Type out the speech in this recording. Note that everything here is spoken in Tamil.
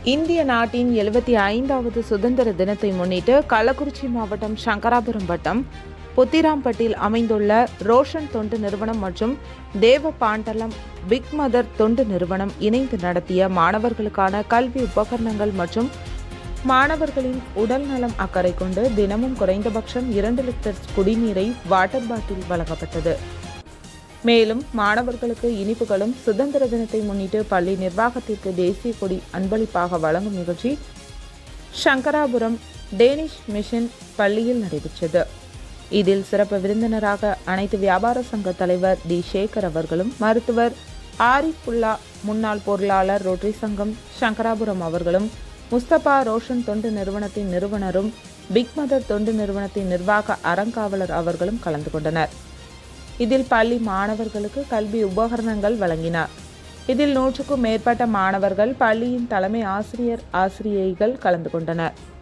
இந்திய நாட்டின் எழுபத்தி ஐந்தாவது சுதந்திர தினத்தை முன்னிட்டு கள்ளக்குறிச்சி மாவட்டம் சங்கராபுரம் வட்டம் புத்திராம்பட்டில் அமைந்துள்ள ரோஷன் தொண்டு நிறுவனம் மற்றும் தேவ பாண்டலம் பிக் மதர் தொண்டு நிறுவனம் இணைந்து நடத்திய மாணவர்களுக்கான கல்வி உபகரணங்கள் மற்றும் மாணவர்களின் உடல் நலம் அக்கறை கொண்டு தினமும் குறைந்தபட்சம் இரண்டு லிட்டர் குடிநீரை வாட்டர் பாட்டில் வழங்கப்பட்டது மேலும் மாணவர்களுக்கு இனிப்புகளும் சுதந்திர தினத்தை முன்னிட்டு பள்ளி நிர்வாகத்திற்கு தேசிய கொடி அன்பளிப்பாக வழங்கும் நிகழ்ச்சி சங்கராபுரம் டேனிஷ் மிஷன் பள்ளியில் நடைபெற்றது இதில் சிறப்பு விருந்தினராக அனைத்து வியாபார சங்க தலைவர் டி சேகர் அவர்களும் மருத்துவர் ஆரிஃபுல்லா முன்னாள் பொருளாளர் ரோட்டரி சங்கம் சங்கராபுரம் அவர்களும் முஸ்தபா ரோஷன் தொண்டு நிறுவனத்தின் நிறுவனரும் பிக் மதர் தொண்டு நிறுவனத்தின் நிர்வாக அறங்காவலர் அவர்களும் கலந்து கொண்டனர் இதில் பள்ளி மாணவர்களுக்கு கல்வி உபகரணங்கள் வழங்கினார் இதில் நூற்றுக்கும் மேற்பட்ட மாணவர்கள் பள்ளியின் தலைமை ஆசிரியர் ஆசிரியைகள் கலந்து கொண்டனர்